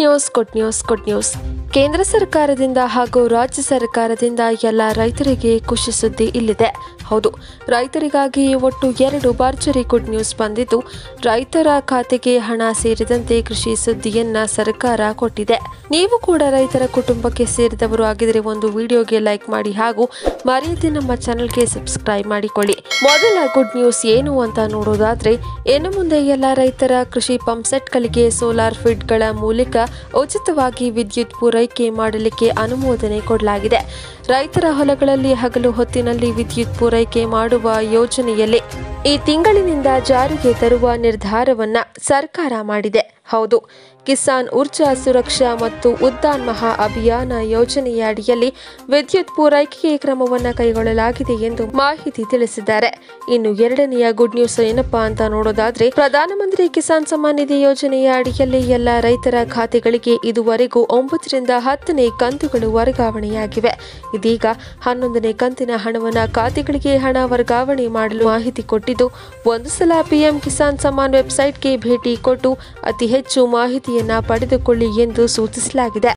news good news good news ಕೇಂದ್ರ ಸರ್ಕಾರದಿಂದ ಹಾಗೂ ರಾಜ್ಯ ಸರ್ಕಾರದಿಂದ ಎಲ್ಲ ರೈತರಿಗೆ ಖುಷಿ ಸುದ್ದಿ ಇಲ್ಲಿದೆ ಹೌದು ರೈತರಿಗಾಗಿ ಒಟ್ಟು ಎರಡು ಭರ್ಜರಿ ಗುಡ್ ನ್ಯೂಸ್ ಬಂದಿದ್ದು ರೈತರ ಖಾತೆಗೆ ಹಣ ಸೇರಿದಂತೆ ಕೃಷಿ ಸುದ್ದಿಯನ್ನ ಸರ್ಕಾರ ಕೊಟ್ಟಿದೆ ನೀವು ಕೂಡ ರೈತರ ಕುಟುಂಬಕ್ಕೆ ಸೇರಿದವರು ಆಗಿದ್ರೆ ಒಂದು ವಿಡಿಯೋಗೆ ಲೈಕ್ ಮಾಡಿ ಹಾಗೂ ಮರೆಯದೆ ನಮ್ಮ ಚಾನೆಲ್ಗೆ ಸಬ್ಸ್ಕ್ರೈಬ್ ಮಾಡಿಕೊಳ್ಳಿ ಮೊದಲ ಗುಡ್ ನ್ಯೂಸ್ ಏನು ಅಂತ ನೋಡೋದಾದ್ರೆ ಇನ್ನು ಮುಂದೆ ಎಲ್ಲ ರೈತರ ಕೃಷಿ ಪಂಪ್ಸೆಟ್ಗಳಿಗೆ ಸೋಲಾರ್ ಫಿಡ್ಗಳ ಮೂಲಕ ಉಚಿತವಾಗಿ ವಿದ್ಯುತ್ ಪೂರೈಕೆ ಮಾಡಲಿಕ್ಕೆ ಅನುಮೋದನೆ ಕೊಡಲಾಗಿದೆ ರೈತರ ಹೊಲಗಳಲ್ಲಿ ಹಗಲು ಹೊತ್ತಿನಲ್ಲಿ ವಿದ್ಯುತ್ ಪೂರೈಕೆ ಮಾಡುವ ಯೋಜನೆಯಲ್ಲಿ ಈ ತಿಂಗಳಿನಿಂದ ಜಾರಿಗೆ ತರುವ ನಿರ್ಧಾರವನ್ನ ಸರ್ಕಾರ ಮಾಡಿದೆ ಹೌದು ಕಿಸಾನ್ ಊರ್ಜಾ ಸುರಕ್ಷಾ ಮತ್ತು ಉದ್ದಾನ್ ಮಹಾ ಅಭಿಯಾನ ಯೋಜನೆಯ ಅಡಿಯಲ್ಲಿ ವಿದ್ಯುತ್ ಪೂರೈಕೆಗೆ ಕ್ರಮವನ್ನು ಕೈಗೊಳ್ಳಲಾಗಿದೆ ಎಂದು ಮಾಹಿತಿ ತಿಳಿಸಿದ್ದಾರೆ ಇನ್ನು ಎರಡನೆಯ ಗುಡ್ ನ್ಯೂಸ್ ಏನಪ್ಪಾ ಅಂತ ನೋಡೋದಾದ್ರೆ ಪ್ರಧಾನಮಂತ್ರಿ ಕಿಸಾನ್ ಸಮ್ಮಾನ್ ನಿಧಿ ಯೋಜನೆಯ ಅಡಿಯಲ್ಲಿ ಎಲ್ಲ ರೈತರ ಖಾತೆಗಳಿಗೆ ಇದುವರೆಗೂ ಒಂಬತ್ತರಿಂದ ಹತ್ತನೇ ಕಂತುಗಳು ವರ್ಗಾವಣೆಯಾಗಿವೆ ಇದೀಗ ಹನ್ನೊಂದನೇ ಕಂತಿನ ಹಣವನ್ನು ಖಾತೆಗಳಿಗೆ ಹಣ ವರ್ಗಾವಣೆ ಮಾಡಲು ಮಾಹಿತಿ ಕೊಟ್ಟಿದ್ದು ಒಂದು ಸಲ ಪಿಎಂ ಕಿಸಾನ್ ಸಮ್ಮಾನ್ ವೆಬ್ಸೈಟ್ಗೆ ಭೇಟಿ ಕೊಟ್ಟು ಅತಿ ಹೆಚ್ಚು ಮಾಹಿತಿಯನ್ನ ಪಡೆದುಕೊಳ್ಳಿ ಎಂದು ಸೂಚಿಸಲಾಗಿದೆ